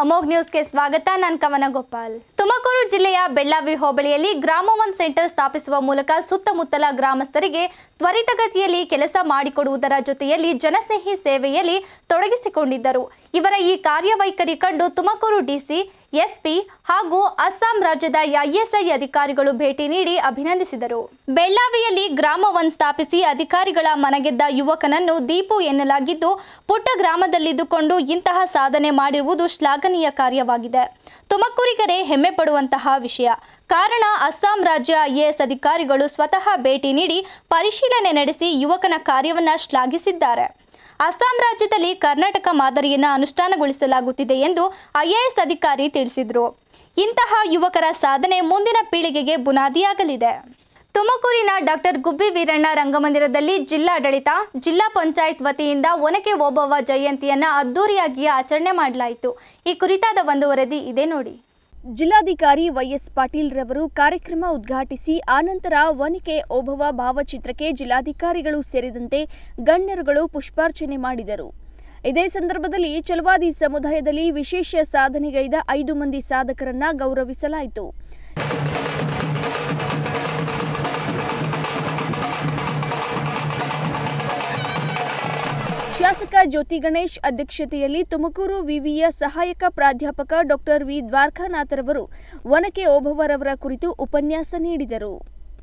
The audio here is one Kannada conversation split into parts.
ಅಮೋಘ್ ನ್ಯೂಸ್ಗೆ ಸ್ವಾಗತ ನಾನು ಕವನ ಗೋಪಾಲ್ ತುಮಕೂರು ಜಿಲ್ಲೆಯ ಬೆಳ್ಳಾವಿ ಹೋಬಳಿಯಲ್ಲಿ ಗ್ರಾಮ ಒನ್ ಸೆಂಟರ್ ಸ್ಥಾಪಿಸುವ ಮೂಲಕ ಸುತ್ತಮುತ್ತಲ ಗ್ರಾಮಸ್ಥರಿಗೆ ತ್ವರಿತಗತಿಯಲ್ಲಿ ಕೆಲಸ ಮಾಡಿಕೊಡುವುದರ ಜೊತೆಯಲ್ಲಿ ಜನಸ್ನೇಹಿ ಸೇವೆಯಲ್ಲಿ ತೊಡಗಿಸಿಕೊಂಡಿದ್ದರು ಇವರ ಈ ಕಾರ್ಯವೈಖರಿ ಕಂಡು ತುಮಕೂರು ಡಿಸಿ ಎಸ್ಪಿ ಹಾಗೂ ಅಸ್ಸಾಂ ರಾಜ್ಯದ ಐಎಸ್ಐ ಅಧಿಕಾರಿಗಳು ಭೇಟಿ ನೀಡಿ ಅಭಿನಂದಿಸಿದರು ಬೆಳ್ಳಾವಿಯಲ್ಲಿ ಗ್ರಾಮ ಒನ್ ಸ್ಥಾಪಿಸಿ ಅಧಿಕಾರಿಗಳ ಮನಗೆದ್ದ ಯುವಕನನ್ನು ದೀಪು ಎನ್ನಲಾಗಿದ್ದು ಪುಟ್ಟ ಗ್ರಾಮದಲ್ಲಿದ್ದುಕೊಂಡು ಇಂತಹ ಸಾಧನೆ ಮಾಡಿರುವುದು ಶ್ಲಾಘನೀಯ ಕಾರ್ಯವಾಗಿದೆ ತುಮಕೂರಿಗರೇ ಹೆಮ್ಮೆ ಪಡುವಂತಹ ವಿಷಯ ಕಾರಣ ಅಸ್ಸಾಂ ರಾಜ್ಯ ಐಎಎಸ್ ಅಧಿಕಾರಿಗಳು ಸ್ವತಃ ಭೇಟಿ ನೀಡಿ ಪರಿಶೀಲನೆ ನಡೆಸಿ ಯುವಕನ ಕಾರ್ಯವನ್ನ ಶ್ಲಾಘಿಸಿದ್ದಾರೆ ಅಸ್ಸಾಂ ರಾಜ್ಯದಲ್ಲಿ ಕರ್ನಾಟಕ ಮಾದರಿಯನ್ನು ಅನುಷ್ಠಾನಗೊಳಿಸಲಾಗುತ್ತಿದೆ ಎಂದು ಐಎಎಸ್ ಅಧಿಕಾರಿ ತಿಳಿಸಿದರು ಇಂತಹ ಯುವಕರ ಸಾಧನೆ ಮುಂದಿನ ಪೀಳಿಗೆಗೆ ಬುನಾದಿಯಾಗಲಿದೆ ತುಮಕೂರಿನ ಡಾಕ್ಟರ್ ಗುಬ್ಬಿ ವೀರಣ್ಣ ರಂಗಮಂದಿರದಲ್ಲಿ ಜಿಲ್ಲಾಡಳಿತ ಜಿಲ್ಲಾ ಪಂಚಾಯತ್ ವತಿಯಿಂದ ಒನಕೆ ಓಬವ್ವ ಜಯಂತಿಯನ್ನ ಅದ್ದೂರಿಯಾಗಿ ಆಚರಣೆ ಮಾಡಲಾಯಿತು ಈ ಕುರಿತಾದ ಒಂದು ವರದಿ ಇದೆ ನೋಡಿ ಜಿಲ್ಲಾಧಿಕಾರಿ ವೈಎಸ್ ಪಾಟೀಲ್ ರವರು ಕಾರ್ಯಕ್ರಮ ಉದ್ಘಾಟಿಸಿ ಆನಂತರ ವನಿಕೆ ಓಬವ್ವ ಭಾವಚಿತ್ರಕ್ಕೆ ಜಿಲ್ಲಾಧಿಕಾರಿಗಳು ಸೇರಿದಂತೆ ಗಣ್ಯರುಗಳು ಪುಷ್ಪಾರ್ಚನೆ ಮಾಡಿದರು ಇದೇ ಸಂದರ್ಭದಲ್ಲಿ ಚಲವಾದಿ ಸಮುದಾಯದಲ್ಲಿ ವಿಶೇಷ ಸಾಧನೆಗೈದ ಐದು ಮಂದಿ ಸಾಧಕರನ್ನ ಗೌರವಿಸಲಾಯಿತು ಶಾಸಕ ಜ್ಯೋತಿ ಗಣೇಶ್ ಅಧ್ಯಕ್ಷತೆಯಲ್ಲಿ ತುಮಕೂರು ವಿವಿಯ ಸಹಾಯಕ ಪ್ರಾಧ್ಯಾಪಕ ಡಾಕ್ಟರ್ ವಿ ದ್ವಾರಕಾನಾಥರವರು ಒನಕೆ ಓಬವ್ವರವರ ಕುರಿತು ಉಪನ್ಯಾಸ ನೀಡಿದರು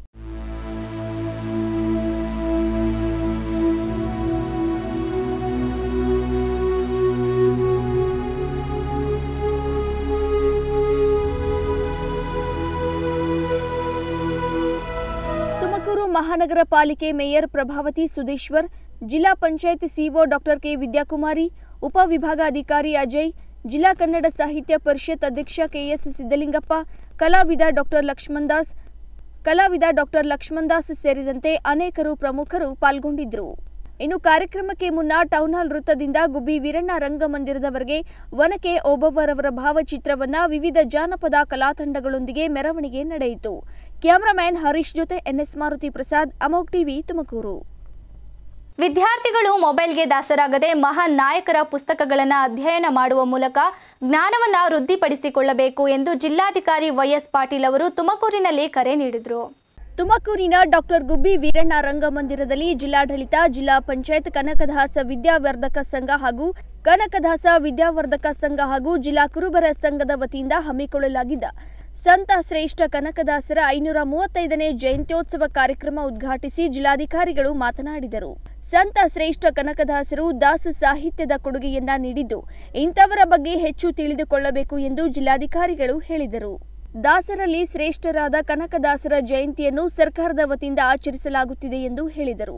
ತುಮಕೂರು ಮಹಾನಗರ ಪಾಲಿಕೆ ಮೇಯರ್ ಪ್ರಭಾವತಿ ಸುದೇಶ್ವರ್ ಜಿಲ್ಲಾ panchayat CO doctor K Vidyakumari ಉಪವಿಭಾಗಾಧಿಕಾರಿ ಅಜಯ್ ಜಿಲ್ಲಾ ಕನ್ನಡ ಸಾಹಿತ್ಯ ಪರಿಷತ್ ಅಧ್ಯಕ್ಷ ಕೆಎಸ್ ಸಿದ್ದಲಿಂಗಪ್ಪ ಕಲಾವಿದ ಡಾಕ್ಟರ್ ಲಕ್ಷ್ಮಣ್ ದಾಸ್ ಕಲಾವಿದ ಡಾಕ್ಟರ್ ಲಕ್ಷ್ಮಣ್ ದಾಸ್ ಸೇರಿದಂತೆ ಅನೇಕರು ಪ್ರಮುಖರು ಪಾಲ್ಗೊಂಡಿದ್ದರು ಇನ್ನು ಕಾರ್ಯಕ್ರಮಕ್ಕೆ ಮುನ್ನ ಟೌನ್ ಹಾಲ್ ವೃತ್ತದಿಂದ ಗುಬ್ಬಿ ವೀರಣ್ಣ ರಂಗಮಂದಿರದವರೆಗೆ ವನಕೆ ಓಬವ್ವರವರ ಭಾವಚಿತ್ರವನ್ನ ವಿವಿಧ ಜಾನಪದ ಕಲಾತಂಡಗಳೊಂದಿಗೆ ಮೆರವಣಿಗೆ ನಡೆಯಿತು ಕ್ಯಾಮರಾಮ್ಯಾನ್ ಹರೀಶ್ ಜೊತೆ ಎನ್ಎಸ್ ಮಾರುತಿ ಪ್ರಸಾದ್ ಅಮೋಕ್ ಟಿವಿ ತುಮಕೂರು ವಿದ್ಯಾರ್ಥಿಗಳು ಮೊಬೈಲ್ಗೆ ದಾಸರಾಗದೆ ಮಹಾನ್ ನಾಯಕರ ಪುಸ್ತಕಗಳನ್ನು ಅಧ್ಯಯನ ಮಾಡುವ ಮೂಲಕ ಜ್ಞಾನವನ್ನು ವೃದ್ಧಿಪಡಿಸಿಕೊಳ್ಳಬೇಕು ಎಂದು ಜಿಲ್ಲಾಧಿಕಾರಿ ವೈಎಸ್ ಪಾಟೀಲ್ ಅವರು ತುಮಕೂರಿನಲ್ಲಿ ಕರೆ ನೀಡಿದರು ತುಮಕೂರಿನ ಡಾಕ್ಟರ್ ಗುಬ್ಬಿ ವೀರಣ್ಣ ರಂಗಮಂದಿರದಲ್ಲಿ ಜಿಲ್ಲಾಡಳಿತ ಜಿಲ್ಲಾ ಪಂಚಾಯತ್ ಕನಕದಾಸ ವಿದ್ಯಾವರ್ಧಕ ಸಂಘ ಹಾಗೂ ಕನಕದಾಸ ವಿದ್ಯಾವರ್ಧಕ ಸಂಘ ಹಾಗೂ ಜಿಲ್ಲಾ ಕುರುಬರ ಸಂಘದ ವತಿಯಿಂದ ಹಮ್ಮಿಕೊಳ್ಳಲಾಗಿದ್ದ ಸಂತ ಶ್ರೇಷ್ಠ ಕನಕದಾಸರ ಐನೂರ ಮೂವತ್ತೈದನೇ ಜಯಂತ್ಯೋತ್ಸವ ಕಾರ್ಯಕ್ರಮ ಉದ್ಘಾಟಿಸಿ ಜಿಲ್ಲಾಧಿಕಾರಿಗಳು ಮಾತನಾಡಿದರು ಸಂತ ಶ್ರೇಷ್ಠ ಕನಕದಾಸರು ದಾಸ ಸಾಹಿತ್ಯದ ಕೊಡುಗೆಯನ್ನ ನೀಡಿದ್ದು ಇಂಥವರ ಬಗ್ಗೆ ಹೆಚ್ಚು ತಿಳಿದುಕೊಳ್ಳಬೇಕು ಎಂದು ಜಿಲ್ಲಾಧಿಕಾರಿಗಳು ಹೇಳಿದರು ದಾಸರಲ್ಲಿ ಶ್ರೇಷ್ಠರಾದ ಕನಕದಾಸರ ಜಯಂತಿಯನ್ನು ಸರ್ಕಾರದ ವತಿಯಿಂದ ಆಚರಿಸಲಾಗುತ್ತಿದೆ ಎಂದು ಹೇಳಿದರು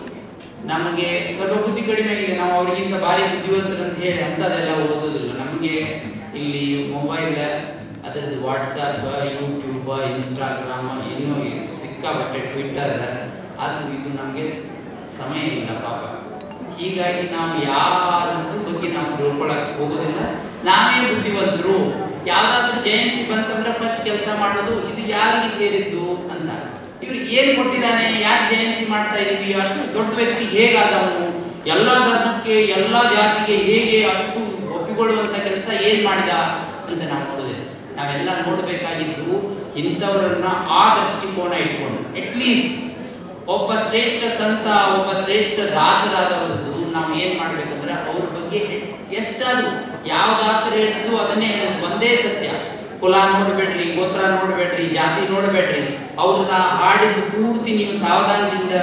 ನಮಗೆ ಸ್ವಲ್ಪ ಬುದ್ಧಿ ಕಡಿಮೆ ಆಗಿದೆ ನಾವು ಅವರಿಗಿಂತ ಭಾರಿ ಬುದ್ಧಿವಂತರು ಅಂತ ಹೇಳಿ ಅಂಥದ್ದೆಲ್ಲ ಓದೋದಿಲ್ಲ ನಮಗೆ ಇಲ್ಲಿ ಮೊಬೈಲ್ ಅದರದ್ದು ವಾಟ್ಸಪ್ ಯೂಟ್ಯೂಬ್ ಇನ್ಸ್ಟಾಗ್ರಾಮ್ ಇನ್ನೂ ಸಿಕ್ಕಾಪಟ್ಟೆ ಟ್ವಿಟ್ಟರ್ ಅದು ಇದು ನಮಗೆ ಸಮಯ ಇಲ್ಲ ಪಾಪ ಹೀಗಾಗಿ ನಾವು ಯಾರದ್ದು ಬಗ್ಗೆ ನಾವು ತಿಳ್ಕೊಳಕ್ಕೆ ಹೋಗೋದಿಲ್ಲ ನಾವೇ ಬುದ್ಧಿವಂತರು ಯಾವ್ದಾದ್ರು ಜಯಂತಿ ಬಂತಂದ್ರೆ ಫಸ್ಟ್ ಕೆಲಸ ಮಾಡೋದು ಇದು ಯಾರಿಗೆ ಸೇರಿದ್ದು ಅಂತ ಇವ್ರು ಏನ್ ಕೊಟ್ಟಿದ್ದಾನೆ ಯಾಕೆ ಜಯಂತಿ ಮಾಡ್ತಾ ಇದೀವಿ ಅಷ್ಟು ದೊಡ್ಡ ವ್ಯಕ್ತಿ ಹೇಗಾದವನು ಎಲ್ಲ ಧರ್ಮಕ್ಕೆ ಎಲ್ಲ ಜಾತಿಗೆ ಹೇಗೆ ಅಷ್ಟು ಒಪ್ಪಿಕೊಳ್ಳುವಂತ ಕೆಲಸ ಏನ್ ಮಾಡಿದ ಅಂತ ನಾವು ನೋಡೋದಿಲ್ಲ ನಾವೆಲ್ಲ ನೋಡಬೇಕಾಗಿದ್ದು ಇಂಥವರನ್ನ ಆ ದೃಷ್ಟಿಕೋನ ಇಟ್ಕೊಂಡು ಅಟ್ಲೀಸ್ಟ್ ಒಬ್ಬ ಶ್ರೇಷ್ಠ ಸಂತ ಒಬ್ಬ ಶ್ರೇಷ್ಠ ದಾಸರಾದವರದ್ದು ನಾವು ಏನ್ ಮಾಡ್ಬೇಕಂದ್ರೆ ಅವ್ರ ಬಗ್ಗೆ ಎಷ್ಟಾದ್ರು ಯಾವ ದಾಸರು ಹೇಳಿದ್ದು ಅದನ್ನೇ ಹೇಳೋದು. ಒಂದೇ ಸತ್ಯ ಕುಲ ನೋಡ್ಬೇಡ್ರಿ ಗೋತ್ರ ನೋಡ್ಬೇಡ್ರಿ ಜಾತಿ ನೋಡ್ಬೇಡ್ರಿ ಅವ್ರನ್ನ ಹಾಡಿದ ಪೂರ್ತಿ ನೀವು ಸಾವಧಾನದಿಂದ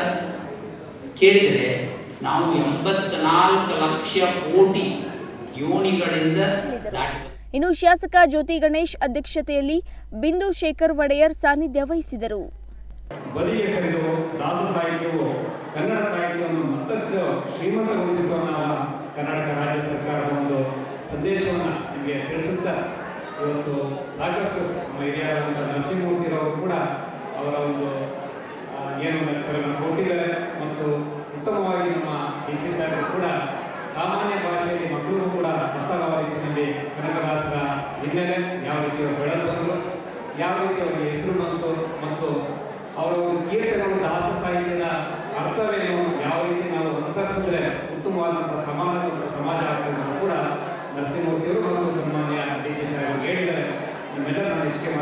ಕೇಳಿದರೆ ನಾವು ಎಂಬತ್ನಾಲ್ಕು ಲಕ್ಷ ಕೋಟಿ ಯೋನಿಗಳಿಂದ ದಾಟಿ ಇನ್ನು ಶಾಸಕ ಜ್ಯೋತಿ ಗಣೇಶ್ ಅಧ್ಯಕ್ಷತೆಯಲ್ಲಿ ಬಿಂದು ಶೇಖರ್ ಒಡೆಯರ್ ಸಾನ್ನಿಧ್ಯ ವಹಿಸಿದರು ಬದಿಗೆ ಸರಿದು ದಾಸ ಸಾಹಿತ್ಯವು ಕನ್ನಡ ಸಾಹಿತ್ಯವನ್ನು ಮತ್ತಷ್ಟು ಶ್ರೀಮಂತಗೊಳಿಸಿತು ಅನ್ನೋ ಕರ್ನಾಟಕ ರಾಜ್ಯ ಸರ್ಕಾರದ ಒಂದು ಸಂದೇಶವನ್ನು ನಿಮಗೆ ತಿಳಿಸುತ್ತಾ ಇವತ್ತು ಸಾಕಷ್ಟು ನಮ್ಮ ಹಿರಿಯರಾದಂಥ ನರಸಿಂಹಮೂರ್ತಿರವರು ಕೂಡ ಅವರ ಒಂದು ಆ, ಏನು ಲೆಕ್ಚರನ್ನು ಕೊಟ್ಟಿದ್ದಾರೆ ಮತ್ತು ಉತ್ತಮವಾಗಿ ನಮ್ಮ ಡಿ ಸಿ ಸಾಹೇಬರು ಕೂಡ ಸಾಮಾನ್ಯ ಭಾಷೆಯಲ್ಲಿ ಮಕ್ಕಳು ಕೂಡ ಅರ್ಥವಾದ ರೀತಿಯಲ್ಲಿ ಕನಕದಾಸರ ಹಿನ್ನೆಲೆ ಯಾವ ರೀತಿ ಅವರು ಬೆಳೆದು ಬಂದರು ಯಾವ ರೀತಿ ಅವರಿಗೆ ಹೆಸರು ಬಂತು ಮತ್ತು ಅವರ ಒಂದು ಕೀರ್ತನೆಗಳು ದಾಸ ಸಾಹಿತ್ಯದ ಅರ್ಥವೇನು ಯಾವ ರೀತಿ ನಾವು ಅನುಸರಿಸಿದ್ರೆ ಉತ್ತಮವಾದಂಥ ಸಮಾನ ಸಮಾಜ ಆಗ್ತದೆ ಅಂತ ಕೂಡ ನರಸಿಂಹಮೂರ್ತಿಯವರು ಮತ್ತು ಸನ್ಮಾನ್ಯ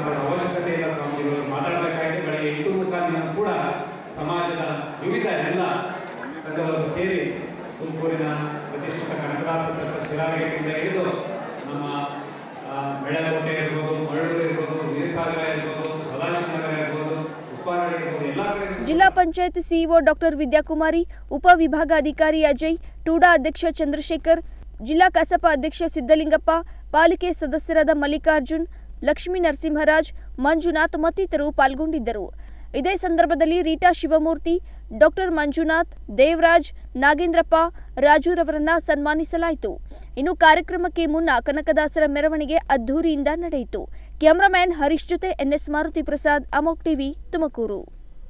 ಮಾಡುವ ಅವಶ್ಯಕತೆ ಇಲ್ಲ ಸ್ವಾಮೀಜಿಗಳು ಮಾತಾಡಬೇಕಾಗಿದೆ ಬೆಳಗ್ಗೆ ಎಂಟು ಮುಕ್ಕಾಲಿನ ಕೂಡ ಸಮಾಜದ ವಿವಿಧ ಎಲ್ಲ ಸಂಘದವರು ಸೇರಿ ತುಮಕೂರಿನ ಪ್ರತಿಷ್ಠಿತ ಕನಕದಾಸ ಸರ್ಕಾರ ಶಿರಾಗೇಟಿಂದ ಹಿಡಿದು ನಮ್ಮ ಆ, ಬೆಳಕೋಟೆ ಇರ್ಬೋದು ಮರಳೂರು ಇರ್ಬೋದು ವೀರಸಾಗರ ಇರ್ಬೋದು ಸದಾಶಿವನಗರ ಇರ್ಬೋದು ಉಪ್ಪಾರ ಇರ್ಬೋದು ಎಲ್ಲ ಕಡೆ ಜಿಲ್ಲಾ ಪಂಚಾಯತ್ ಸಿಇಒ ಡಾಕ್ಟರ್ ವಿದ್ಯಾಕುಮಾರಿ ಉಪವಿಭಾಗಾಧಿಕಾರಿ ಅಜಯ್ ಟೂಡಾ ಅಧ್ಯಕ್ಷ ಚಂದ್ರಶೇಖರ್ ಜಿಲ್ಲಾ ಕಸಪ ಅಧ್ಯಕ್ಷ ಸಿದ್ದಲಿಂಗಪ್ಪ ಪಾಲಿಕೆ ಸದಸ್ಯರಾದ ಮಲ್ಲಿಕಾರ್ಜುನ್ ಲಕ್ಷ್ಮೀ ನರಸಿಂಹರಾಜ್ ಮಂಜುನಾಥ್ ಮತ್ತಿತರರು ಪಾಲ್ಗೊಂಡಿದ್ದರು ಇದೇ ಸಂದರ್ಭದಲ್ಲಿ ರೀಟಾ ಶಿವಮೂರ್ತಿ ಡಾಕ್ಟರ್ ಮಂಜುನಾಥ್ ದೇವರಾಜ್ ನಾಗೇಂದ್ರಪ್ಪ ರಾಜುರವರನ್ನ ಸನ್ಮಾನಿಸಲಾಯಿತು ಇನ್ನು ಕಾರ್ಯಕ್ರಮಕ್ಕೆ ಮುನ್ನ ಕನಕದಾಸರ ಮೆರವಣಿಗೆ ಅದ್ದೂರಿಯಿಂದ ನಡೆಯಿತು ಕ್ಯಾಮರಾಮ್ಯಾನ್ ಹರೀಶ್ ಜೊತೆ ಎನ್ಎಸ್ ಮಾರುತಿ ಪ್ರಸಾದ್ ಅಮೋಕ್ ಟಿವಿ ತುಮಕೂರು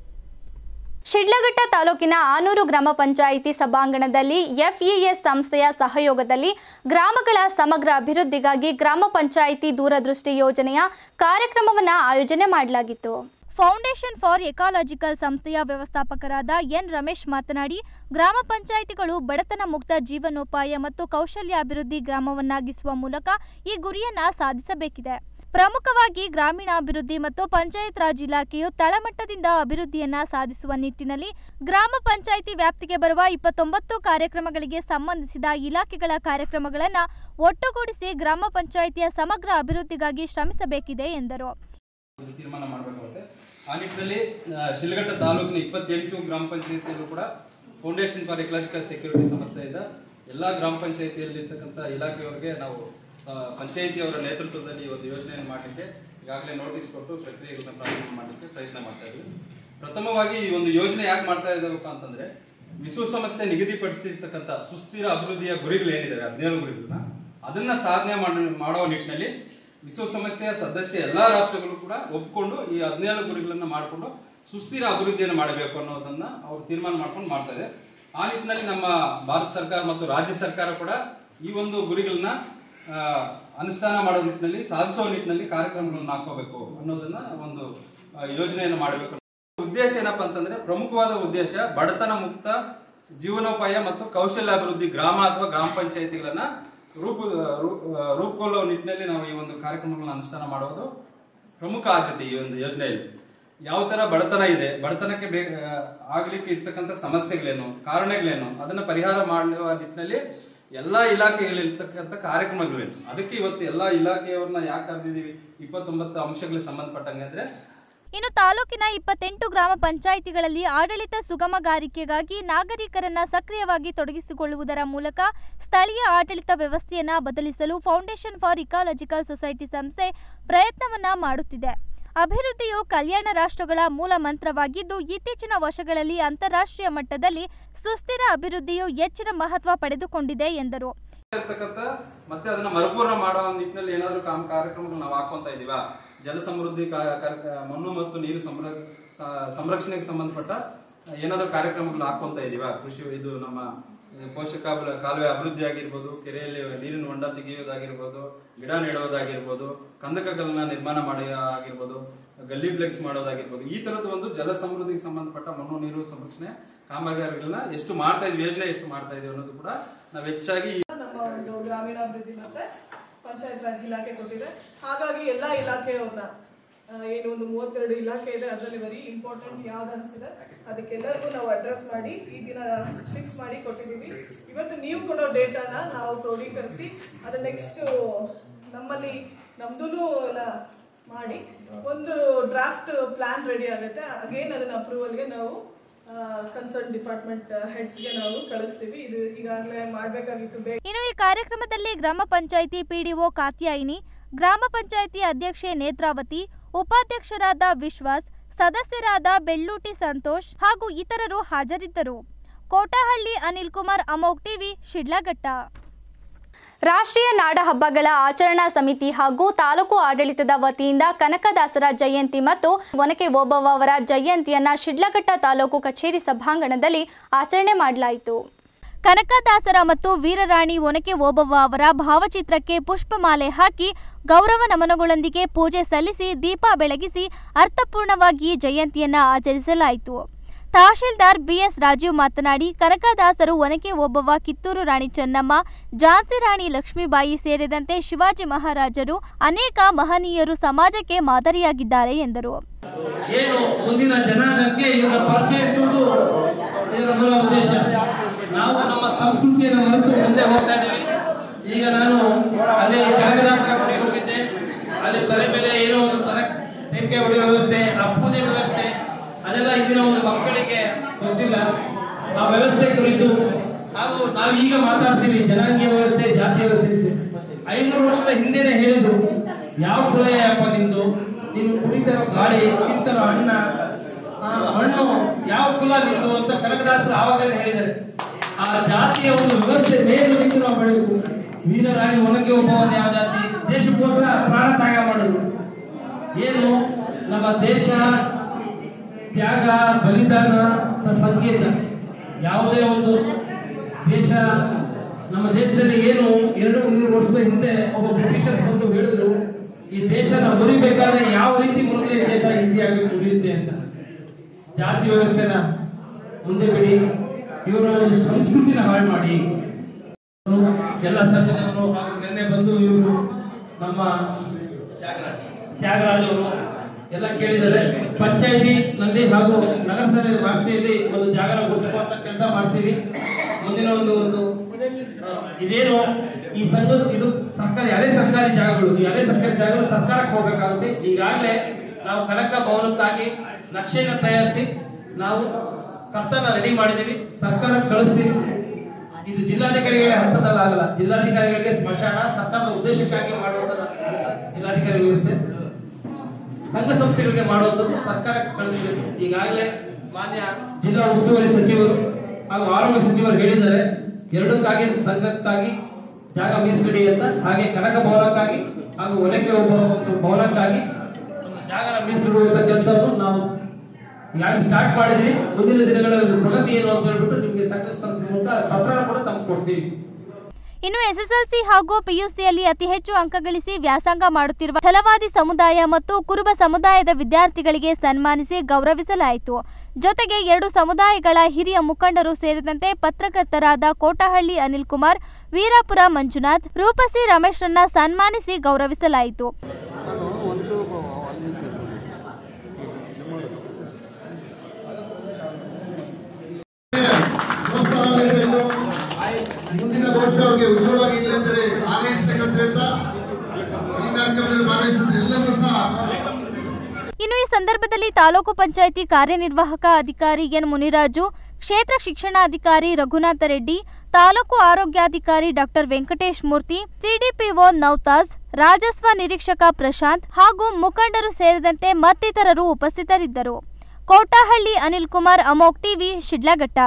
ಶಿಡ್ಲಘಟ್ಟ ತಾಲೂಕಿನ ಆನೂರು ಗ್ರಾಮ ಪಂಚಾಯಿತಿ ಸಭಾಂಗಣದಲ್ಲಿ ಎಫ್ಇಎಸ್ ಸಂಸ್ಥೆಯ ಸಹಯೋಗದಲ್ಲಿ ಗ್ರಾಮಗಳ ಸಮಗ್ರ ಅಭಿವೃದ್ಧಿಗಾಗಿ ಗ್ರಾಮ ಪಂಚಾಯಿತಿ ದೂರದೃಷ್ಟಿ ಯೋಜನೆಯ ಕಾರ್ಯಕ್ರಮವನ್ನು ಆಯೋಜನೆ ಮಾಡಲಾಗಿತ್ತು ಫೌಂಡೇಶನ್ ಫಾರ್ ಎಕಾಲಜಿಕಲ್ ಸಂಸ್ಥೆಯ ವ್ಯವಸ್ಥಾಪಕರಾದ ಎನ್ ರಮೇಶ್ ಮಾತನಾಡಿ ಗ್ರಾಮ ಪಂಚಾಯಿತಿಗಳು ಬಡತನ ಮುಕ್ತ ಜೀವನೋಪಾಯ ಮತ್ತು ಕೌಶಲ್ಯ ಅಭಿವೃದ್ಧಿ ಗ್ರಾಮವನ್ನಾಗಿಸುವ ಮೂಲಕ ಈ ಗುರಿಯನ್ನ ಸಾಧಿಸಬೇಕಿದೆ ಪ್ರಮುಖವಾಗಿ ಗ್ರಾಮೀಣಾಭಿವೃದ್ಧಿ ಮತ್ತು ಪಂಚಾಯತ್ ರಾಜ್ ಇಲಾಖೆಯು ತಳಮಟ್ಟದಿಂದ ಅಭಿವೃದ್ಧಿಯನ್ನ ಸಾಧಿಸುವ ನಿಟ್ಟಿನಲ್ಲಿ ಗ್ರಾಮ ಪಂಚಾಯಿತಿ ವ್ಯಾಪ್ತಿಗೆ ಬರುವ ಇಪ್ಪತ್ತೊಂಬತ್ತು ಕಾರ್ಯಕ್ರಮಗಳಿಗೆ ಸಂಬಂಧಿಸಿದ ಇಲಾಖೆಗಳ ಕಾರ್ಯಕ್ರಮಗಳನ್ನು ಒಟ್ಟುಗೂಡಿಸಿ ಗ್ರಾಮ ಪಂಚಾಯಿತಿಯ ಸಮಗ್ರ ಅಭಿವೃದ್ಧಿಗಾಗಿ ಶ್ರಮಿಸಬೇಕಿದೆ ಎಂದರು ಒಂದು ತೀರ್ಮಾನ ಮಾಡಬೇಕಾಗುತ್ತೆ ಆ ನಿಟ್ಟಿನಲ್ಲಿ ಆ, ಶಿಲ್ಘಟ್ಟ ತಾಲೂಕಿನ ಇಪ್ಪತ್ತೆಂಟು ಗ್ರಾಮ ಪಂಚಾಯತಿಯಲ್ಲೂ ಕೂಡ ಫೌಂಡೇಶನ್ ಫಾರ್ ಎಕಲಾಜಿಕಲ್ ಸೆಕ್ಯೂರಿಟಿ ಸಂಸ್ಥೆಯಿಂದ ಎಲ್ಲ ಗ್ರಾಮ ಪಂಚಾಯತಿಯಲ್ಲಿ ಇರ್ತಕ್ಕಂಥ ಇಲಾಖೆಯವರಿಗೆ ನಾವು ಸ- ಪಂಚಾಯತಿಯವರ ನೇತೃತ್ವದಲ್ಲಿ ಈ ಒಂದು ಯೋಜನೆಯನ್ನು ಮಾಡಲಿಕ್ಕೆ ಈಗಾಗಲೇ ನೋಟಿಸ್ ಕೊಟ್ಟು ಪ್ರಕ್ರಿಯೆಗಳನ್ನ ಪ್ರಾರಂಭ ಮಾಡಲಿಕ್ಕೆ ಪ್ರಯತ್ನ ಮಾಡ್ತಾ ಇದ್ದೀವಿ ಪ್ರಥಮವಾಗಿ ಈ ಒಂದು ಯೋಜನೆ ಯಾಕೆ ಮಾಡ್ತಾ ಇದ್ದೇವಪ್ಪ ಅಂತಂದ್ರೆ ವಿಶ್ವಸಂಸ್ಥೆ ನಿಗದಿಪಡಿಸಿರ್ತಕ್ಕಂಥ ಸುಸ್ಥಿರ ಅಭಿವೃದ್ಧಿಯ ಗುರಿಗಳು ಏನಿದಾವೆ ಹದಿನೇಳು ಗುರಿಗಳನ್ನ ಅದನ್ನ ಸಾಧನೆ ಮಾಡ- ಮಾಡುವ ನಿಟ್ಟಿನಲ್ಲಿ ವಿಶ್ವಸಂಸ್ಥೆಯ ಸದಸ್ಯ ಎಲ್ಲಾ ರಾಷ್ಟ್ರಗಳು ಕೂಡ ಒಪ್ಕೊಂಡು ಈ ಹದಿನೇಳು ಗುರಿಗಳನ್ನ ಮಾಡಿಕೊಂಡು ಸುಸ್ಥಿರ ಅಭಿವೃದ್ಧಿಯನ್ನು ಮಾಡಬೇಕು ಅನ್ನೋದನ್ನ ಅವರು ತೀರ್ಮಾನ ಮಾಡ್ಕೊಂಡು ಮಾಡ್ತಾ ಇದೆ ಆ ನಿಟ್ಟಿನಲ್ಲಿ ನಮ್ಮ ಭಾರತ ಸರ್ಕಾರ ಮತ್ತು ರಾಜ್ಯ ಸರ್ಕಾರ ಕೂಡ ಈ ಒಂದು ಗುರಿಗಳನ್ನ ಆ, ಅನುಷ್ಠಾನ ಮಾಡೋ ನಿಟ್ಟಿನಲ್ಲಿ ಸಾಧಿಸುವ ನಿಟ್ಟಿನಲ್ಲಿ ಕಾರ್ಯಕ್ರಮಗಳನ್ನ ಹಾಕೋಬೇಕು ಅನ್ನೋದನ್ನ ಒಂದು ಆ, ಯೋಜನೆಯನ್ನು ಮಾಡಬೇಕು ಉದ್ದೇಶ ಏನಪ್ಪಾ ಅಂತಂದ್ರೆ ಪ್ರಮುಖವಾದ ಉದ್ದೇಶ ಬಡತನ ಮುಕ್ತ ಜೀವನೋಪಾಯ ಮತ್ತು ಕೌಶಲ್ಯ ಅಭಿವೃದ್ಧಿ ಗ್ರಾಮ ಅಥವಾ ಗ್ರಾಮ ಪಂಚಾಯತಿಗಳನ್ನ ರೂಪು ರೂ- ರೂಪುಗೊಳ್ಳುವ ನಿಟ್ಟಿನಲ್ಲಿ ನಾವು ಈ ಒಂದು ಕಾರ್ಯಕ್ರಮಗಳನ್ನ ಅನುಷ್ಠಾನ ಮಾಡೋದು ಪ್ರಮುಖ ಆದ್ಯತೆ ಈ ಒಂದು ಯೋಜನೆಯಲ್ಲಿ ಯಾವ ತರ ಬಡತನ ಇದೆ ಬಡತನಕ್ಕೆ ಬೇ ಆ, ಆಗ್ಲಿಕ್ಕೆ ಇರ್ತಕ್ಕಂಥ ಸಮಸ್ಯೆಗಳೇನು ಕಾರಣಗಳೇನು ಅದನ್ನ ಪರಿಹಾರ ಮಾಡುವ ನಿಟ್ಟಿನಲ್ಲಿ ಎಲ್ಲಾ ಇಲಾಖೆಗಳಲ್ಲಿ ಇರ್ತಕ್ಕಂಥ ಕಾರ್ಯಕ್ರಮಗಳೇನು ಅದಕ್ಕೆ ಇವತ್ತು ಎಲ್ಲಾ ಇಲಾಖೆಯವ್ರನ್ನ ಯಾಕೆ ಕರೆದಿದ್ದೀವಿ ಇಪ್ಪತ್ತೊಂಬತ್ತು ಅಂಶಗಳಿಗೆ ಸಂಬಂಧಪಟ್ಟಂಗೆ ಅಂದ್ರೆ ಇನ್ನು ತಾಲೂಕಿನ ಇಪ್ಪತ್ತೆಂಟು ಗ್ರಾಮ ಪಂಚಾಯಿತಿಗಳಲ್ಲಿ ಆಡಳಿತ ಸುಗಮಗಾರಿಕೆಗಾಗಿ ನಾಗರಿಕರನ್ನ ಸಕ್ರಿಯವಾಗಿ ತೊಡಗಿಸಿಕೊಳ್ಳುವುದರ ಮೂಲಕ ಸ್ಥಳೀಯ ಆಡಳಿತ ವ್ಯವಸ್ಥೆಯನ್ನ ಬದಲಿಸಲು ಫೌಂಡೇಶನ್ ಫಾರ್ ಇಕಾಲಜಿಕಲ್ ಸೊಸೈಟಿ ಸಂಸ್ಥೆ ಪ್ರಯತ್ನವನ್ನ ಮಾಡುತ್ತಿದೆ ಅಭಿವೃದ್ಧಿಯು ಕಲ್ಯಾಣ ರಾಷ್ಟ್ರಗಳ ಮೂಲ ಮಂತ್ರವಾಗಿದ್ದು ಇತ್ತೀಚಿನ ವರ್ಷಗಳಲ್ಲಿ ಅಂತಾರಾಷ್ಟ್ರೀಯ ಮಟ್ಟದಲ್ಲಿ ಸುಸ್ಥಿರ ಅಭಿವೃದ್ಧಿಯು ಹೆಚ್ಚಿನ ಮಹತ್ವ ಪಡೆದುಕೊಂಡಿದೆ ಎಂದರು ಇರ್ತಕ್ಕಂಥ ಮತ್ತೆ ಅದನ್ನ ಮರುಪೂರ್ಣ ಮಾಡುವ ನಿಟ್ಟಿನಲ್ಲಿ ಏನಾದ್ರು ಕಾಮ ಕಾರ್ಯಕ್ರಮಗಳು ನಾವು ಹಾಕೊಂತ ಇದೀವ ಜಲ ಸಮೃದ್ಧಿ ಕಾ- ಕಾರ್ಯ- ಮಣ್ಣು ಮತ್ತು ನೀರು ಸಂರ- ಸ- ಸಂರಕ್ಷಣೆಗೆ ಸಂಬಂಧಪಟ್ಟ ಏನಾದ್ರು ಕಾರ್ಯಕ್ರಮಗಳು ಹಾಕೊಂತ ಇದೀವ ಕೃಷಿ ಇದು ನಮ್ಮ ಆ, ಪೋಷಕ ಬಲ- ಕಾಲುವೆ ಅಭಿವೃದ್ಧಿ ಆಗಿರ್ಬೋದು ಕೆರೆಯಲ್ಲಿ ನೀರಿನ ಹೊಂಡ ತೆಗೆಯೋದಾಗಿರ್ಬೋದು ಗಿಡ ನೆಡುವುದಾಗಿರ್ಬೋದು ಕಂದಕಗಳನ್ನ ನಿರ್ಮಾಣ ಮಾಡಿ ಆಗಿರ್ಬೋದು ಗಲ್ಲಿ ಫ್ಲೆಕ್ಸ್ ಮಾಡೋದಾಗಿರ್ಬೋದು ಈ ತರದ ಒಂದು ಜಲ ಸಮೃದ್ಧಿಗೆ ಸಂಬಂಧಪಟ್ಟ ಮಣ್ಣು ನೀರು ಸಂರಕ್ಷಣೆ ಕಾಮಗಾರಿಗಳನ್ನ ಎಷ್ಟು ಮಾಡ್ತಾ ಇದೀವಿ ಯೋಜನೆ ಎಷ್ಟು ಮಾಡ್ತಾ ಇದೀವಿ ಅನ್ನೋದು ಕೂಡ ನಾವು ಹೆಚ್ಚಾಗಿ ನಮ್ಮ ಒಂದು ಗ್ರಾಮೀಣಾಭಿವೃದ್ಧಿ ಮತ್ತೆ ಪಂಚಾಯತ್ ರಾಜ್ ಇಲಾಖೆ ಕೊಟ್ಟಿದೆ ಹಾಗಾಗಿ ಎಲ್ಲ ಇಲಾಖೆಯವ್ರನ್ನ ಆ, ಏನು ಒಂದು ಮೂವತ್ತೆರಡು ಇಲಾಖೆ ಇದೆ ಅದರಲ್ಲಿ ವೆರಿ ಇಂಪಾರ್ಟೆಂಟ್ ಯಾವ್ದು ಅನ್ಸಿದೆ ಅದಕ್ಕೆಲ್ಲರಿಗೂ ನಾವು ಅಡ್ರೆಸ್ ಮಾಡಿ ಈ ದಿನ ಫಿಕ್ಸ್ ಮಾಡಿ ಕೊಟ್ಟಿದ್ದೀವಿ ಇವತ್ತು ನೀವು ಕೊಡೋ ಡೇಟಾನ ನಾವು ಕ್ರೋಢೀಕರಿಸಿ ಅದು ನೆಕ್ಸ್ಟ್ ನಮ್ಮಲ್ಲಿ ನಮ್ದು ಎಲ್ಲ ಮಾಡಿ ಒಂದು ಡ್ರಾಫ್ಟ್ ಪ್ಲಾನ್ ರೆಡಿ ಆಗುತ್ತೆ ಅಗೇನ್ ಅದನ್ನ ಅಪ್ರೂವಲ್ಗೆ ನಾವು ಕನ್ಸರ್ನ್ ಡಿಪಾರ್ಟ್ಮೆಂಟ್ ಹೆಡ್ಸ್ಗೆ ನಾವು ಕಳಿಸ್ತೀವಿ ಇದು ಈಗಾಗಲೇ ಮಾಡಬೇಕಾಗಿತ್ತು ಬೇಗ ಇನ್ನು ಈ ಕಾರ್ಯಕ್ರಮದಲ್ಲಿ ಗ್ರಾಮ ಪಂಚಾಯಿತಿ ಪಿಡಿಒ ಕಾತ್ಯಾಯಿನಿ ಗ್ರಾಮ ಪಂಚಾಯಿತಿ ಅಧ್ಯಕ್ಷೆ ನೇತ್ರಾವತಿ ಉಪಾಧ್ಯಕ್ಷರಾದ ವಿಶ್ವಾಸ್ ಸದಸ್ಯರಾದ ಬೆಳ್ಳೂಟಿ ಸಂತೋಷ್ ಹಾಗೂ ಇತರರು ಹಾಜರಿದ್ದರು ಕೋಟಹಳ್ಳಿ ಅನಿಲ್ ಕುಮಾರ್ ಅಮೋಕ್ ಟಿವಿ ಶಿಡ್ಲಘಟ್ಟ ರಾಷ್ಟ್ರೀಯ ನಾಡ ಹಬ್ಬಗಳ ಆಚರಣಾ ಸಮಿತಿ ಹಾಗೂ ತಾಲೂಕು ಆಡಳಿತದ ವತಿಯಿಂದ ಕನಕದಾಸರ ಜಯಂತಿ ಮತ್ತು ಒನಕೆ ಓಬವ್ವ ಅವರ ಜಯಂತಿಯನ್ನ ಶಿಡ್ಲಘಟ್ಟ ತಾಲೂಕು ಕಚೇರಿ ಸಭಾಂಗಣದಲ್ಲಿ ಆಚರಣೆ ಮಾಡಲಾಯಿತು ಕನಕದಾಸರ ಮತ್ತು ವೀರರಾಣಿ ಒನಕೆ ಓಬವ್ವ ಅವರ ಭಾವಚಿತ್ರಕ್ಕೆ ಪುಷ್ಪಮಾಲೆ ಹಾಕಿ ಗೌರವ ನಮನಗಳೊಂದಿಗೆ ಪೂಜೆ ಸಲ್ಲಿಸಿ ದೀಪ ಬೆಳಗಿಸಿ ಅರ್ಥಪೂರ್ಣವಾಗಿ ಜಯಂತಿಯನ್ನ ಆಚರಿಸಲಾಯಿತು ತಹಶೀಲ್ದಾರ್ ಬಿಎಸ್ ರಾಜೀವ್ ಮಾತನಾಡಿ ಕನಕದಾಸರು ಒನಕೆ ಓಬವ್ವ ಕಿತ್ತೂರು ರಾಣಿ ಚೆನ್ನಮ್ಮ ಝಾನ್ಸಿ ರಾಣಿ ಲಕ್ಷ್ಮೀಬಾಯಿ ಸೇರಿದಂತೆ ಶಿವಾಜಿ ಮಹಾರಾಜರು ಅನೇಕ ಮಹನೀಯರು ಸಮಾಜಕ್ಕೆ ಮಾದರಿಯಾಗಿದ್ದಾರೆ ಎಂದರು ಏನು ಮುಂದಿನ ಜನಾಂಗಕ್ಕೆ ಇವರ ಪರಿಚಯಿಸುವುದು ಇದರ ಮೂಲ ಉದ್ದೇಶ ನಾವು ನಮ್ಮ ಸಂಸ್ಕೃತಿಯನ್ನು ಮರೆತು ಮುಂದೆ ಹೋಗ್ತಾ ಇದ್ದೀವಿ ಈಗ ನಾನು ಅಲ್ಲಿ ಕನಕದಾಸರ ಗುಡಿಗೆ ಹೋಗಿದ್ದೆ ಅಲ್ಲಿ ತಲೆ ಮೇಲೆ ಏನೋ ಒಂದು ತರ ತೆಂಕೆ ಹೊಡೆಯೋ ವ್ಯವಸ್ಥೆ ಆ ಪೂಜೆ ವ್ಯವಸ್ಥೆ ಅದೆಲ್ಲ ಇಂದಿನ ಒಂದು ಮಕ್ಕಳಿಗೆ ಗೊತ್ತಿಲ್ಲ ಆ ವ್ಯವಸ್ಥೆ ಕುರಿತು ಹಾಗೂ ನಾವು ಈಗ ಮಾತಾಡ್ತೀವಿ ಜನಾಂಗೀಯ ವ್ಯವಸ್ಥೆ ಜಾತಿ ವ್ಯವಸ್ಥೆ ಅಂತ. ಐನೂರು ವರ್ಷದ ಹಿಂದೆನೆ ಹೇಳಿದ್ರು ಯಾವ ಕುಲಯಪ್ಪ ನಿಂದು ನೀನು ಕುಡಿತಾರೋ ಗಾಳಿ ತಿಂತಾರೋ ಅಣ್ಣ ಆ ಹಣ್ಣು ಯಾವ ಕುಲ ನಿಂದು ಅಂತ ಕನಕದಾಸರು ಆವಾಗಲೇ ಹೇಳಿದ್ದಾರೆ ಆ ಜಾತಿಯ ಒಂದು ವ್ಯವಸ್ಥೆ ಮೇಲೆ ನಿಂತು ನಾವು ಬೆಳಬೇಕು ವೀರರಾಣಿ ಒಣಗಿ ಒಬ್ಬವನ್ನ ಯಾವ ಜಾತಿ ದೇಶಕ್ಕೋಸ್ಕರ ಪ್ರಾಣ ತ್ಯಾಗ ಮಾಡಿದ್ರು ಏನು ನಮ್ಮ ದೇಶ ತ್ಯಾಗ ಬಲಿದಾನ ಸಂಕೇತ ಯಾವುದೇ ಒಂದು ದೇಶ ನಮ್ಮ ದೇಶದಲ್ಲಿ ಏನು ಎರಡು ಮೂರು ವರ್ಷದ ಹಿಂದೆ ಒಬ್ಬ ಬ್ರಿಟಿಷರ್ಸ್ ಬಂದು ಹೇಳಿದ್ರು ಈ ದೇಶನ ಮುರಿಬೇಕಾದ್ರೆ ಯಾವ ರೀತಿ ಮುರಿದ್ರೆ ಈ ದೇಶ ಈಸಿಯಾಗಿ ಮುರಿಯುತ್ತೆ ಅಂತ ಜಾತಿ ವ್ಯವಸ್ಥೆನ ಮುಂದೆ ಬಿಡಿ ಇವರ ಒಂದು ಸಂಸ್ಕೃತಿನ ಹಾಳು ಮಾಡಿ ಅವರು ಎಲ್ಲ ಸಂಘದವರು ಹಾಗೂ ನಿನ್ನೆ ಬಂದು ಇವರು ನಮ್ಮ ತ್ಯಾಗರಾಜ್ ಅವರು ಎಲ್ಲ ಕೇಳಿದ್ದಾರೆ ಪಂಚಾಯತಿ ನಲ್ಲಿ ಹಾಗೂ ನಗರಸಭೆ ವ್ಯಾಪ್ತಿಯಲ್ಲಿ ಒಂದು ಜಾಗರ ಗುರುತಿಸುವಂತ ಕೆಲಸ ಮಾಡ್ತೀವಿ ಮುಂದಿನ ಒಂದು ಒಂದು ಆ, ಇದೇನು ಈ ಸಂಘ ಇದು ಸರ್ಕಾರಿ ಹಳೆ ಸರ್ಕಾರಿ ಜಾಗಗಳು ಈ ಹಳೆ ಸರ್ಕಾರಿ ಜಾಗಗಳು ಸರ್ಕಾರಕ್ಕೆ ಹೋಗ್ಬೇಕಾಗುತ್ತೆ ಈಗಾಗಲೇ ನಾವು ಕನಕ ಭವನಕ್ಕಾಗಿ ನಕ್ಷೆಯನ್ನು ತಯಾರಿಸಿ ನಾವು ಕರ್ತನ ರೆಡಿ ಮಾಡಿದೀವಿ ಸರ್ಕಾರಕ್ಕೆ ಕಳಿಸ್ತೀವಿ ಇದು ಜಿಲ್ಲಾಧಿಕಾರಿಗಳ ಹಂತದಲ್ಲಾಗಲ್ಲ ಜಿಲ್ಲಾಧಿಕಾರಿಗಳಿಗೆ ಸ್ಮಶಾನ ಸರ್ಕಾರದ ಉದ್ದೇಶಕ್ಕಾಗಿ ಮಾಡುವಂತ ಜಿಲ್ಲಾಧಿಕಾರಿಗಳು ಇರುತ್ತೆ ಸಂಘ ಸಂಸ್ಥೆಗಳಿಗೆ ಮಾಡುವಂಥದ್ದು ಸರ್ಕಾರಕ್ಕೆ ಕಳಿಸಬೇಕು ಈಗಾಗಲೇ ಮಾನ್ಯ ಜಿಲ್ಲಾ ಉಸ್ತುವಾರಿ ಸಚಿವರು ಹಾಗೂ ಆರೋಗ್ಯ ಸಚಿವರು ಹೇಳಿದ್ದಾರೆ ಎರಡಕ್ಕಾಗಿ ಸಂಘಕ್ಕಾಗಿ ಜಾಗ ಮೀಸಲಿಡಿ ಅಂತ ಹಾಗೆ ಕನಕ ಭವನಕ್ಕಾಗಿ ಹಾಗೂ ಒನಕೆ ಒಬ್ಬ ಒಂದು ಭವನಕ್ಕಾಗಿ ಒಂದು ಜಾಗನ ಮೀಸಲಿಡುವಂತ ಕೆಲಸವನ್ನು ನಾವು ಈಗಾಗಲೇ ಸ್ಟಾರ್ಟ್ ಮಾಡಿದ್ವಿ ಮುಂದಿನ ದಿನಗಳಲ್ಲಿ ಪ್ರಗತಿ ಏನು ಅಂತ ಹೇಳ್ಬಿಟ್ಟು ನಿಮಗೆ ಸಂಘ ಸಂಸ್ಥೆ ಮೂಲಕ ಪತ್ರನ ಕೂಡ ತಮ್ಗೆ ಕೊಡ್ತೀವಿ ಇನ್ನು ಎಸ್ಎಸ್ಎಲ್ಸಿ ಹಾಗೂ ಪಿಯುಸಿಯಲ್ಲಿ ಅತಿ ಹೆಚ್ಚು ಅಂಕ ಗಳಿಸಿ ವ್ಯಾಸಂಗ ಮಾಡುತ್ತಿರುವ ಛಲವಾದಿ ಸಮುದಾಯ ಮತ್ತು ಕುರುಬ ಸಮುದಾಯದ ವಿದ್ಯಾರ್ಥಿಗಳಿಗೆ ಸನ್ಮಾನಿಸಿ ಗೌರವಿಸಲಾಯಿತು ಜೊತೆಗೆ ಎರಡು ಸಮುದಾಯಗಳ ಹಿರಿಯ ಮುಖಂಡರು ಸೇರಿದಂತೆ ಪತ್ರಕರ್ತರಾದ ಕೋಟಹಳ್ಳಿ ಅನಿಲ್ ಕುಮಾರ್ ವೀರಾಪುರ ಮಂಜುನಾಥ್ ರೂಪಸಿ ರಮೇಶ್ರನ್ನ ಸನ್ಮಾನಿಸಿ ಗೌರವಿಸಲಾಯಿತು ಪ್ರೋತ್ಸಾಹ ನೀಡಬೇಕು ಮುಂದಿನ ಭವಿಷ್ಯ ಅವರಿಗೆ ಉಜ್ವಲವಾಗಿರಲಿ ಅಂತೇಳಿ ಹಾರೈಸಬೇಕಂತ ಹೇಳ್ತಾ ಈ ಕಾರ್ಯಕ್ರಮದಲ್ಲಿ ಭಾಗವಹಿಸಿದ ಎಲ್ಲರೂ ಸಹ ಇನ್ನು ಈ ಸಂದರ್ಭದಲ್ಲಿ ತಾಲೂಕು ಪಂಚಾಯಿತಿ ಕಾರ್ಯನಿರ್ವಾಹಕ ಅಧಿಕಾರಿ ಎನ್ ಮುನಿರಾಜು ಕ್ಷೇತ್ರ ಶಿಕ್ಷಣಾಧಿಕಾರಿ ರಘುನಾಥ ರೆಡ್ಡಿ ತಾಲೂಕು ಆರೋಗ್ಯಾಧಿಕಾರಿ ಡಾಕ್ಟರ್ ವೆಂಕಟೇಶ್ ಮೂರ್ತಿ ಸಿಡಿಪಿಒ ನೌತಾಜ್ ರಾಜಸ್ವ ನಿರೀಕ್ಷಕ ಪ್ರಶಾಂತ್ ಹಾಗೂ ಮುಖಂಡರು ಸೇರಿದಂತೆ ಮತ್ತಿತರರು ಉಪಸ್ಥಿತರಿದ್ದರು ಕೋಟಹಳ್ಳಿ ಅನಿಲ್ ಕುಮಾರ್ ಅಮೋಕ್ ಟಿವಿ ಶಿಡ್ಲಘಟ್ಟ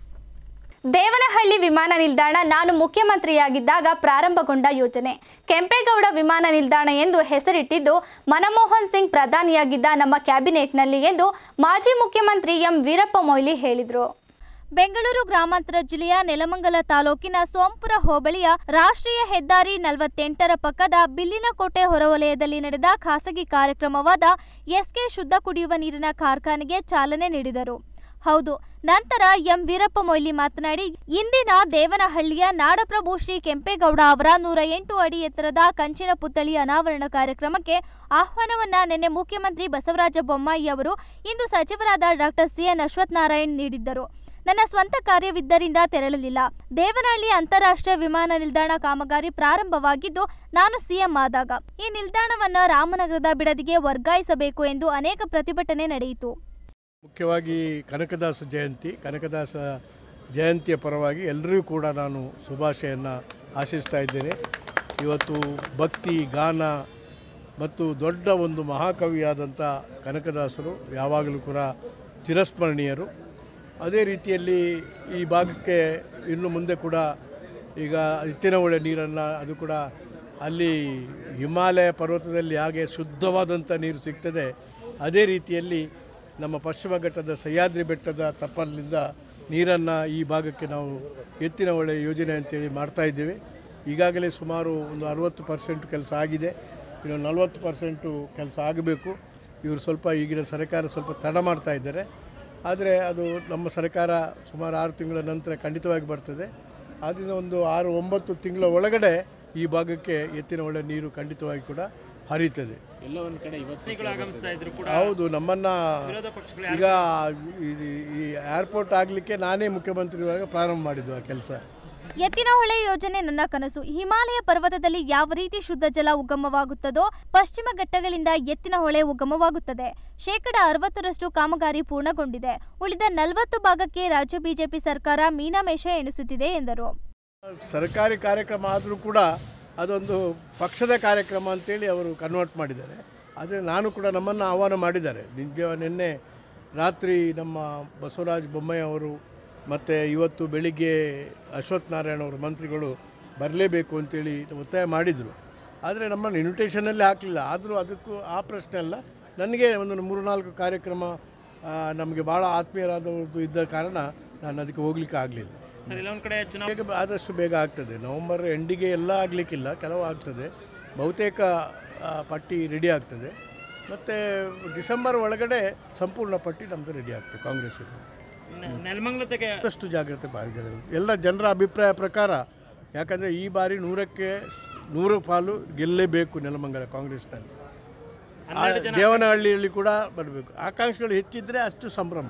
ದೇವನಹಳ್ಳಿ ವಿಮಾನ ನಿಲ್ದಾಣ ನಾನು ಮುಖ್ಯಮಂತ್ರಿಯಾಗಿದ್ದಾಗ ಪ್ರಾರಂಭಗೊಂಡ ಯೋಜನೆ ಕೆಂಪೇಗೌಡ ವಿಮಾನ ನಿಲ್ದಾಣ ಎಂದು ಹೆಸರಿಟ್ಟಿದ್ದು ಮನಮೋಹನ್ ಸಿಂಗ್ ಪ್ರಧಾನಿಯಾಗಿದ್ದ ನಮ್ಮ ಕ್ಯಾಬಿನೆಟ್ನಲ್ಲಿ ಎಂದು ಮಾಜಿ ಮುಖ್ಯಮಂತ್ರಿ ಎಂ ವೀರಪ್ಪ ಮೊಯ್ಲಿ ಹೇಳಿದರು ಬೆಂಗಳೂರು ಗ್ರಾಮಾಂತರ ಜಿಲ್ಲೆಯ ನೆಲಮಂಗಲ ತಾಲೂಕಿನ ಸೋಂಪುರ ಹೋಬಳಿಯ ರಾಷ್ಟ್ರೀಯ ಹೆದ್ದಾರಿ ನಲವತ್ತೆಂಟರ ಪಕ್ಕದ ಬಿಲ್ಲಿನಕೋಟೆ ಹೊರವಲಯದಲ್ಲಿ ನಡೆದ ಖಾಸಗಿ ಕಾರ್ಯಕ್ರಮವಾದ ಎಸ್ಕೆ ಶುದ್ಧ ಕುಡಿಯುವ ನೀರಿನ ಕಾರ್ಖಾನೆಗೆ ಚಾಲನೆ ನೀಡಿದರು ಹೌದು ನಂತರ ಎಂ ವೀರಪ್ಪ ಮೊಯ್ಲಿ ಮಾತನಾಡಿ ಇಂದಿನ ದೇವನಹಳ್ಳಿಯ ನಾಡಪ್ರಭು ಶ್ರೀ ಕೆಂಪೇಗೌಡ ಅವರ ನೂರ ಎಂಟು ಅಡಿ ಎತ್ತರದ ಕಂಚಿನ ಪುತ್ಥಳಿ ಅನಾವರಣ ಕಾರ್ಯಕ್ರಮಕ್ಕೆ ಆಹ್ವಾನವನ್ನ ನಿನ್ನೆ ಮುಖ್ಯಮಂತ್ರಿ ಬಸವರಾಜ ಬೊಮ್ಮಾಯಿ ಅವರು ಇಂದು ಸಚಿವರಾದ ಡಾಕ್ಟರ್ ಸಿಎನ್ ಅಶ್ವಥ್ ನಾರಾಯಣ್ ನೀಡಿದ್ದರು ನನ್ನ ಸ್ವಂತ ಕಾರ್ಯವಿದ್ದರಿಂದ ತೆರಳಲಿಲ್ಲ ದೇವನಹಳ್ಳಿ ಅಂತಾರಾಷ್ಟ್ರೀಯ ವಿಮಾನ ನಿಲ್ದಾಣ ಕಾಮಗಾರಿ ಪ್ರಾರಂಭವಾಗಿದ್ದು ನಾನು ಸಿಎಂ ಆದಾಗ ಈ ನಿಲ್ದಾಣವನ್ನು ರಾಮನಗರದ ಬಿಡದಿಗೆ ವರ್ಗಾಯಿಸಬೇಕು ಎಂದು ಅನೇಕ ಪ್ರತಿಭಟನೆ ನಡೆಯಿತು ಮುಖ್ಯವಾಗಿ ಕನಕದಾಸ ಜಯಂತಿ ಕನಕದಾಸ ಜಯಂತಿಯ ಪರವಾಗಿ ಎಲ್ಲರಿಗೂ ಕೂಡ ನಾನು ಶುಭಾಶಯನ್ನು ಆಶಿಸ್ತಾ ಇದ್ದೇನೆ ಇವತ್ತು ಭಕ್ತಿ ಗಾನ ಮತ್ತು ದೊಡ್ಡ ಒಂದು ಮಹಾಕವಿಯಾದಂಥ ಕನಕದಾಸರು ಯಾವಾಗಲೂ ಕೂಡ ಚಿರಸ್ಮರಣೀಯರು ಅದೇ ರೀತಿಯಲ್ಲಿ ಈ ಭಾಗಕ್ಕೆ ಇನ್ನು ಮುಂದೆ ಕೂಡ ಈಗ ಇತ್ತಿನಹೊಳೆ ನೀರನ್ನು ಅದು ಕೂಡ ಅಲ್ಲಿ ಹಿಮಾಲಯ ಪರ್ವತದಲ್ಲಿ ಹಾಗೆ ಶುದ್ಧವಾದಂಥ ನೀರು ಸಿಗ್ತದೆ ಅದೇ ರೀತಿಯಲ್ಲಿ ನಮ್ಮ ಪಶ್ಚಿಮ ಘಟ್ಟದ ಸಹ್ಯಾದ್ರಿ ಬೆಟ್ಟದ ತಪ್ಪಲಿನಿಂದ ನೀರನ್ನು ಈ ಭಾಗಕ್ಕೆ ನಾವು ಎತ್ತಿನ ಹೊಳೆ ಯೋಜನೆ ಅಂತೇಳಿ ಮಾಡ್ತಾ ಇದ್ದೇವೆ ಈಗಾಗಲೇ ಸುಮಾರು ಒಂದು ಅರುವತ್ತು ಪರ್ಸೆಂಟ್ ಕೆಲಸ ಆಗಿದೆ ಇನ್ನು ನಲವತ್ತು ಪರ್ಸೆಂಟು ಕೆಲಸ ಆಗಬೇಕು ಇವರು ಸ್ವಲ್ಪ ಈಗಿನ ಸರ್ಕಾರ ಸ್ವಲ್ಪ ತಡ ಮಾಡ್ತಾ ಇದ್ದಾರೆ ಆದರೆ ಅದು ನಮ್ಮ ಸರ್ಕಾರ ಸುಮಾರು ಆರು ತಿಂಗಳ ನಂತರ ಖಂಡಿತವಾಗಿ ಬರ್ತದೆ ಆದ್ದರಿಂದ ಒಂದು ಆರು ಒಂಬತ್ತು ತಿಂಗಳ ಒಳಗಡೆ ಈ ಭಾಗಕ್ಕೆ ಎತ್ತಿನ ಒಳ್ಳೆ ನೀರು ಖಂಡಿತವಾಗಿ ಕೂಡ ಹರಿಯುತ್ತದೆ ಎಲ್ಲೋ ಒಂದ್ ಕಡೆ ಇವತ್ತಿಗಳು ಆಗಮಿಸ್ತಾ ಇದ್ರು ಕೂಡ ಹೌದು ನಮ್ಮನ್ನು ವಿರೋಧ ಪಕ್ಷಗಳು ಈಗ ಈ- ಈ ಏರ್ಪೋರ್ಟ್ ಆಗಲಿಕ್ಕೆ ನಾನೇ ಮುಖ್ಯಮಂತ್ರಿ ಇರುವಾಗ ಪ್ರಾರಂಭ ಮಾಡಿದ್ದು ಆ ಕೆಲಸ ಎತ್ತಿನಹೊಳೆ ಯೋಜನೆ ನನ್ನ ಕನಸು ಹಿಮಾಲಯ ಪರ್ವತದಲ್ಲಿ ಯಾವ ರೀತಿ ಶುದ್ಧ ಜಲ ಉಗಮವಾಗುತ್ತದೋ ಪಶ್ಚಿಮ ಘಟ್ಟಗಳಿಂದ ಎತ್ತಿನಹೊಳೆ ಉಗಮವಾಗುತ್ತದೆ ಶೇಕಡ ಅರವತ್ತರಷ್ಟು ಕಾಮಗಾರಿ ಪೂರ್ಣಗೊಂಡಿದೆ ಉಳಿದ ನಲವತ್ತು ಭಾಗಕ್ಕೆ ರಾಜ್ಯ ಬಿಜೆಪಿ ಸರ್ಕಾರ ಮೀನಾಮೇಷ ಎಣಿಸುತ್ತಿದೆ ಎಂದರು ಸರ್ಕಾರಿ ಕಾರ್ಯಕ್ರಮ ಆದರೂ ಕೂಡ ಅದೊಂದು ಪಕ್ಷದ ಕಾರ್ಯಕ್ರಮ ಅಂತೇಳಿ ಅವರು ಕನ್ವರ್ಟ್ ಮಾಡಿದ್ದಾರೆ ಆದರೆ ನಾನು ಕೂಡ ನಮ್ಮನ್ನು ಆಹ್ವಾನ ಮಾಡಿದ್ದಾರೆ ನಿಜ ನಿನ್ನೆ ರಾತ್ರಿ ನಮ್ಮ ಬಸವರಾಜ ಬೊಮ್ಮಾಯಿ ಅವರು ಮತ್ತು ಇವತ್ತು ಬೆಳಿಗ್ಗೆ ಅಶ್ವಥ್ ನಾರಾಯಣ ಅವರು ಮಂತ್ರಿಗಳು ಬರಲೇಬೇಕು ಅಂತೇಳಿ ಒತ್ತಾಯ ಮಾಡಿದರು ಆದರೆ ನಮ್ಮನ್ನು ಇನ್ವಿಟೇಷನಲ್ಲಿ ಹಾಕಲಿಲ್ಲ ಆದರೂ ಅದಕ್ಕೂ ಆ ಪ್ರಶ್ನೆ ಅಲ್ಲ ನನಗೆ ಒಂದು ಮೂರು ನಾಲ್ಕು ಕಾರ್ಯಕ್ರಮ ಆ, ನಮಗೆ ಭಾಳ ಆತ್ಮೀಯರಾದವ್ರದ್ದು ಇದ್ದ ಕಾರಣ ನಾನು ಅದಕ್ಕೆ ಹೋಗ್ಲಿಕ್ಕೆ ಆಗಲಿಲ್ಲ ಸರ್ ಎಲ್ಲ ಒಂದ್ ಕಡೆ ಚುನಾವಣೆ ಬೇಗ ಆದಷ್ಟು ಬೇಗ ಆಗ್ತದೆ ನವಂಬರ್ ಎಂಡಿಗೆ ಎಲ್ಲ ಆಗಲಿಕ್ಕಿಲ್ಲ ಕೆಲವು ಆಗ್ತದೆ ಬಹುತೇಕ ಆ, ಪಟ್ಟಿ ರೆಡಿ ಆಗ್ತದೆ ಮತ್ತು ಡಿಸೆಂಬರ್ ಒಳಗಡೆ ಸಂಪೂರ್ಣ ಪಟ್ಟಿ ನಮ್ಮದು ರೆಡಿ ಆಗ್ತದೆ ಕಾಂಗ್ರೆಸ್ ನೆಲಮಂಗಲತೆಗೆ ಆದಷ್ಟು ಜಾಗ್ರತೆ ಬಾರಿದ್ದಾರೆ ಎಲ್ಲ ಜನರ ಅಭಿಪ್ರಾಯ ಪ್ರಕಾರ ಯಾಕಂದರೆ ಈ ಬಾರಿ ನೂರಕ್ಕೆ ನೂರು ಪಾಲು ಗೆಲ್ಲೇಬೇಕು ನೆಲಮಂಗಲ ಕಾಂಗ್ರೆಸ್ನಲ್ಲಿ ಆ, ದೇವನಹಳ್ಳಿಯಲ್ಲಿ ಕೂಡ ಬರಬೇಕು ಆಕಾಂಕ್ಷಿಗಳು ಹೆಚ್ಚಿದ್ರೆ ಅಷ್ಟು ಸಂಭ್ರಮ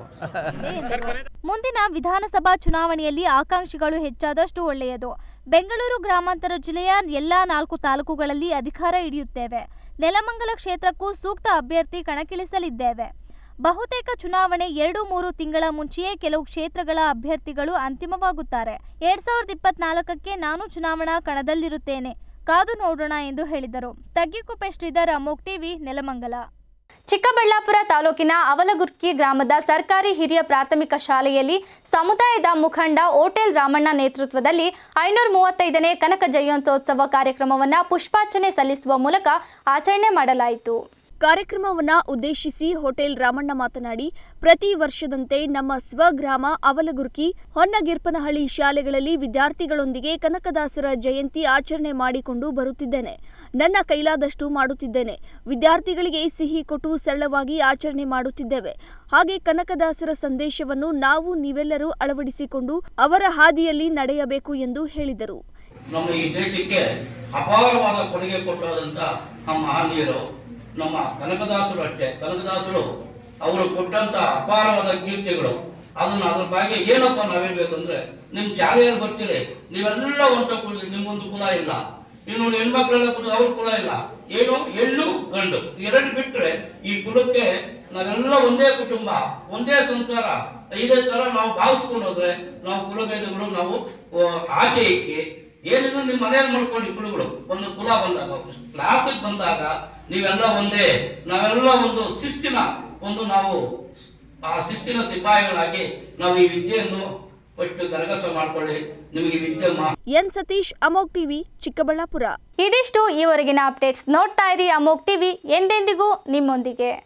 ಮುಂದಿನ ವಿಧಾನಸಭಾ ಚುನಾವಣೆಯಲ್ಲಿ ಆಕಾಂಕ್ಷಿಗಳು ಹೆಚ್ಚಾದಷ್ಟು ಒಳ್ಳೆಯದು ಬೆಂಗಳೂರು ಗ್ರಾಮಾಂತರ ಜಿಲ್ಲೆಯ ಎಲ್ಲಾ ನಾಲ್ಕು ತಾಲೂಕುಗಳಲ್ಲಿ ಅಧಿಕಾರ ಹಿಡಿಯುತ್ತೇವೆ ನೆಲಮಂಗಲ ಕ್ಷೇತ್ರಕ್ಕೂ ಸೂಕ್ತ ಅಭ್ಯರ್ಥಿ ಕಣಕ್ಕಿಳಿಸಲಿದ್ದೇವೆ ಬಹುತೇಕ ಚುನಾವಣೆ ಎರಡು ಮೂರು ತಿಂಗಳ ಮುಂಚೆಯೇ ಕೆಲವು ಕ್ಷೇತ್ರಗಳ ಅಭ್ಯರ್ಥಿಗಳು ಅಂತಿಮವಾಗುತ್ತಾರೆ ಎರಡ್ ಸಾವಿರದ ಇಪ್ಪತ್ನಾಲ್ಕಕ್ಕೆ ನಾನು ಚುನಾವಣಾ ಕಣದಲ್ಲಿರುತ್ತೇನೆ ಕಾದು ನೋಡೋಣ ಎಂದು ಹೇಳಿದರು ತಗ್ಗಿಕುಪ್ಪೆ ಶ್ರೀಧರ್ ಅಮೋಕ್ ಟಿವಿ ನೆಲಮಂಗಲ ಚಿಕ್ಕಬಳ್ಳಾಪುರ ತಾಲೂಕಿನ ಅವಲಗುರ್ಕಿ ಗ್ರಾಮದ ಸರ್ಕಾರಿ ಹಿರಿಯ ಪ್ರಾಥಮಿಕ ಶಾಲೆಯಲ್ಲಿ ಸಮುದಾಯದ ಮುಖಂಡ ಓಟೆಲ್ ರಾಮಣ್ಣ ನೇತೃತ್ವದಲ್ಲಿ ಐನೂರ ಮೂವತ್ತೈದನೇ ಕನಕ ಜಯಂತ್ಯೋತ್ಸವ ಕಾರ್ಯಕ್ರಮವನ್ನು ಪುಷ್ಪಾರ್ಚನೆ ಸಲ್ಲಿಸುವ ಮೂಲಕ ಆಚರಣೆ ಮಾಡಲಾಯಿತು ಕಾರ್ಯಕ್ರಮವನ್ನ ಉದ್ದೇಶಿಸಿ ಹೋಟೆಲ್ ರಾಮಣ್ಣ ಮಾತನಾಡಿ ಪ್ರತಿ ವರ್ಷದಂತೆ ನಮ್ಮ ಸ್ವಗ್ರಾಮ ಅವಲಗುರ್ಕಿ ಹೊನ್ನಗಿರ್ಪನಹಳ್ಳಿ ಶಾಲೆಗಳಲ್ಲಿ ವಿದ್ಯಾರ್ಥಿಗಳೊಂದಿಗೆ ಕನಕದಾಸರ ಜಯಂತಿ ಆಚರಣೆ ಮಾಡಿಕೊಂಡು ಬರುತ್ತಿದ್ದೇನೆ ನನ್ನ ಕೈಲಾದಷ್ಟು ಮಾಡುತ್ತಿದ್ದೇನೆ ವಿದ್ಯಾರ್ಥಿಗಳಿಗೆ ಸಿಹಿ ಕೊಟ್ಟು ಸರಳವಾಗಿ ಆಚರಣೆ ಮಾಡುತ್ತಿದ್ದೇವೆ ಹಾಗೆ ಕನಕದಾಸರ ಸಂದೇಶವನ್ನು ನಾವು ನೀವೆಲ್ಲರೂ ಅಳವಡಿಸಿಕೊಂಡು ಅವರ ಹಾದಿಯಲ್ಲಿ ನಡೆಯಬೇಕು ಎಂದು ಹೇಳಿದರು ನಮ್ಮ ಈ ದೇಶಕ್ಕೆ ಅಪಾರವಾದ ಕೊಡುಗೆ ಕೊಟ್ಟೋದಂತ ನಮ್ಮ ಮಹನೀಯರು ನಮ್ಮ ಕನಕದಾಸರು ಅಷ್ಟೇ ಕನಕದಾಸರು ಅವರು ಕೊಟ್ಟಂತ ಅಪಾರವಾದ ಕೀರ್ತಿಗಳು ಅದನ್ನ ಅದ್ರ ಬಗ್ಗೆ ಏನಪ್ಪ ನಾವ್ ಹೇಳ್ಬೇಕಂದ್ರೆ ನಿಮ್ ಶಾಲೆಯಲ್ಲಿ ಬರ್ತೀರಿ ನೀವೆಲ್ಲ ಒಂಟ ಕುಲ ನಿಮ್ಗೊಂದು ಕುಲ ಇಲ್ಲ ನೀವು ನೋಡಿ ಹೆಣ್ಮಕ್ಳೆಲ್ಲ ಕುಲ ಅವ್ರ ಕುಲ ಇಲ್ಲ ಏನು ಹೆಣ್ಣು ಗಂಡು ಎರಡು ಬಿಟ್ರೆ ಈ ಕುಲಕ್ಕೆ ನಾವೆಲ್ಲ ಒಂದೇ ಕುಟುಂಬ ಒಂದೇ ಸಂಸಾರ ಇದೇ ತರ ನಾವು ಭಾವಿಸ್ಕೊಂಡು ಹೋದ್ರೆ ನಾವು ಕುಲಭೇದಗಳು ನಾವು ಆ, ಆಚೆ ಇಕ್ಕಿ ಏನಿದ್ರು ನಿಮ್ ಮನೆಯಲ್ಲಿ ಮಾಡ್ಕೊಳ್ಳಿ ಕುಲಗಳು ಒಂದು ಕುಲ ಬಂದಾಗ ಕ್ಲಾಸಿಗೆ ಬಂದಾಗ ನೀವೆಲ್ಲ ಒಂದೇ ನಾವೆಲ್ಲ ಒಂದು ಶಿಸ್ತಿನ ಒಂದು ನಾವು ಆ ಶಿಸ್ತಿನ ಸಿಪಾಯಿಗಳಾಗಿ ನಾವು ಈ ವಿದ್ಯೆಯನ್ನು ಫಸ್ಟ್ ಕರಗಸ ಮಾಡ್ಕೊಳ್ಳಿ ನಿಮಗೆ ವಿದ್ಯೆ ಮಾ ಎನ್ ಸತೀಶ್ ಅಮೋಕ್ ಟಿವಿ ಚಿಕ್ಕಬಳ್ಳಾಪುರ ಇದಿಷ್ಟು ಈವರೆಗಿನ ಅಪ್ಡೇಟ್ಸ್ ನೋಡ್ತಾ ಇರಿ ಅಮೋಕ್ ಟಿವಿ ಎಂದೆಂದಿಗೂ ನಿಮ್ಮೊಂದಿಗೆ